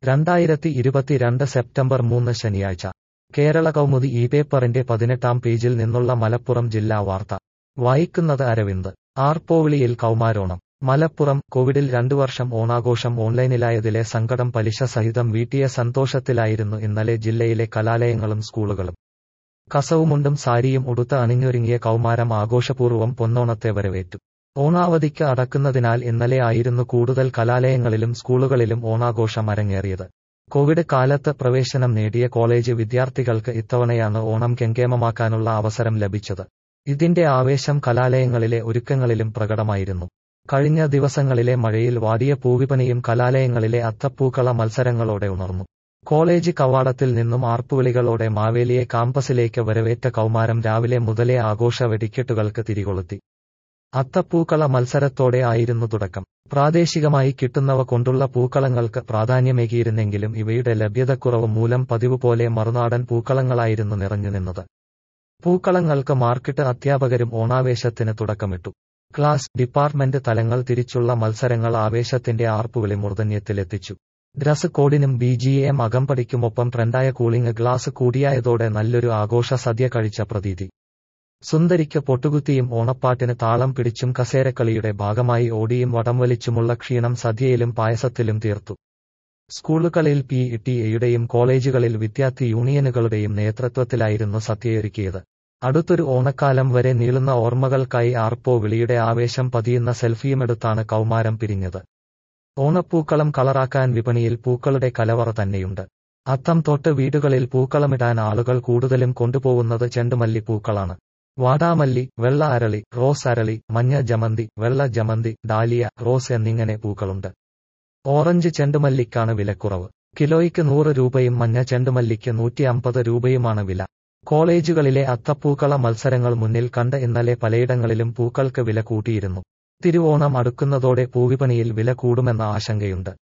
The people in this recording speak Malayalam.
രണ്ടായിരത്തി ഇരുപത്തിരണ്ട് സെപ്റ്റംബർ മൂന്ന് ശനിയാഴ്ച കേരള കൗമുദി ഈ പേപ്പറിന്റെ പതിനെട്ടാം പേജിൽ നിന്നുള്ള മലപ്പുറം ജില്ലാ വാർത്ത വായിക്കുന്നത് അരവിന്ദ് ആർപ്പോവിളിയിൽ കൗമാരോണം മലപ്പുറം കോവിഡിൽ രണ്ടു വർഷം ഓണാഘോഷം ഓൺലൈനിലായതിലെ സങ്കടം പലിശ സഹിതം വീട്ടിയ സന്തോഷത്തിലായിരുന്നു ഇന്നലെ ജില്ലയിലെ കലാലയങ്ങളും സ്കൂളുകളും കസവുമുണ്ടും സാരിയും ഉടുത്ത് അണിഞ്ഞൊരുങ്ങിയ കൗമാരം ആഘോഷപൂർവ്വം പൊന്നോണത്തെ വരവേറ്റു ഓണാവധിക്ക് അടക്കുന്നതിനാൽ ഇന്നലെ ആയിരുന്നു കൂടുതൽ കലാലയങ്ങളിലും സ്കൂളുകളിലും ഓണാഘോഷം അരങ്ങേറിയത് കോവിഡ് കാലത്ത് പ്രവേശനം നേടിയ കോളേജ് വിദ്യാർത്ഥികൾക്ക് ഇത്തവണയാണ് ഓണം കെങ്കേമമാക്കാനുള്ള അവസരം ലഭിച്ചത് ഇതിന്റെ ആവേശം കലാലയങ്ങളിലെ ഒരുക്കങ്ങളിലും പ്രകടമായിരുന്നു കഴിഞ്ഞ ദിവസങ്ങളിലെ മഴയിൽ വാടിയ പൂവിപണിയും കലാലയങ്ങളിലെ അത്തപ്പൂക്കള മത്സരങ്ങളോടെ ഉണർന്നു കോളേജ് കവാടത്തിൽ നിന്നും ആർപ്പുവിളികളോടെ മാവേലിയെ കാമ്പസിലേക്ക് വരവേറ്റ കൗമാരം രാവിലെ മുതലേ ആഘോഷ വെടിക്കെട്ടുകൾക്ക് തിരികൊളുത്തി അത്തപ്പൂക്കള മത്സരത്തോടെ ആയിരുന്നു തുടക്കം പ്രാദേശികമായി കിട്ടുന്നവ കൊണ്ടുള്ള പൂക്കളങ്ങൾക്ക് പ്രാധാന്യമേകിയിരുന്നെങ്കിലും ഇവയുടെ ലഭ്യതക്കുറവ് മൂലം പതിവ് പോലെ മറുനാടൻ പൂക്കളങ്ങളായിരുന്നു നിറഞ്ഞു നിന്നത് പൂക്കളങ്ങൾക്ക് മാർക്കിട്ട് അധ്യാപകരും ഓണാവേശത്തിന് തുടക്കമിട്ടു ക്ലാസ് ഡിപ്പാർട്ട്മെന്റ് തലങ്ങൾ തിരിച്ചുള്ള മത്സരങ്ങൾ ആവേശത്തിന്റെ ആർപ്പുവിളി മൂർധന്യത്തിലെത്തിച്ചു ഡ്രസ് കോഡിനും ബി ജി എം അകമ്പടിക്കുമൊപ്പം ട്രെൻഡായ കൂളിംഗ് ഗ്ലാസ് കൂടിയായതോടെ നല്ലൊരു ആഘോഷ സദ്യ കഴിച്ച പ്രതീതി സുന്ദരിക്ക് പൊട്ടുകുത്തിയും ഓണപ്പാട്ടിന് താളം പിടിച്ചും കസേരക്കളിയുടെ ഭാഗമായി ഓടിയും വടംവലിച്ചുമുള്ള ക്ഷീണം സദ്യയിലും പായസത്തിലും തീർത്തു സ്കൂളുകളിൽ പി ടി എയുടെയും കോളേജുകളിൽ വിദ്യാർത്ഥി യൂണിയനുകളുടെയും നേതൃത്വത്തിലായിരുന്നു സദ്യയൊരുക്കിയത് അടുത്തൊരു ഓണക്കാലം വരെ നീളുന്ന ഓർമ്മകൾക്കായി ആർപ്പോ വിളിയുടെ ആവേശം പതിയുന്ന സെൽഫിയുമെടുത്താണ് കൗമാരം പിരിഞ്ഞത് ഓണപ്പൂക്കളം കളറാക്കാൻ വിപണിയിൽ പൂക്കളുടെ കലവറ തന്നെയുണ്ട് അത്തം തൊട്ട് വീടുകളിൽ പൂക്കളമിടാൻ ആളുകൾ കൂടുതലും കൊണ്ടുപോകുന്നത് ചെണ്ടുമല്ലി പൂക്കളാണ് വാടാമല്ലി വെള്ള അരളി റോസ് അരളി മഞ്ഞ ജമന്തി വെള്ള ജമന്തി ഡാലിയ റോസ് എന്നിങ്ങനെ പൂക്കളുണ്ട് ഓറഞ്ച് ചെണ്ടുമല്ലിക്കാണ് വിലക്കുറവ് കിലോയ്ക്ക് നൂറ് രൂപയും മഞ്ഞ ചെണ്ടുമല്ലിക്ക് നൂറ്റി അമ്പത് രൂപയുമാണ് വില കോളേജുകളിലെ അത്തപ്പൂക്കള മത്സരങ്ങൾ മുന്നിൽ കണ്ട് ഇന്നലെ പലയിടങ്ങളിലും പൂക്കൾക്ക് വില കൂട്ടിയിരുന്നു തിരുവോണം അടുക്കുന്നതോടെ പൂവിപണിയിൽ വില കൂടുമെന്ന ആശങ്കയുണ്ട്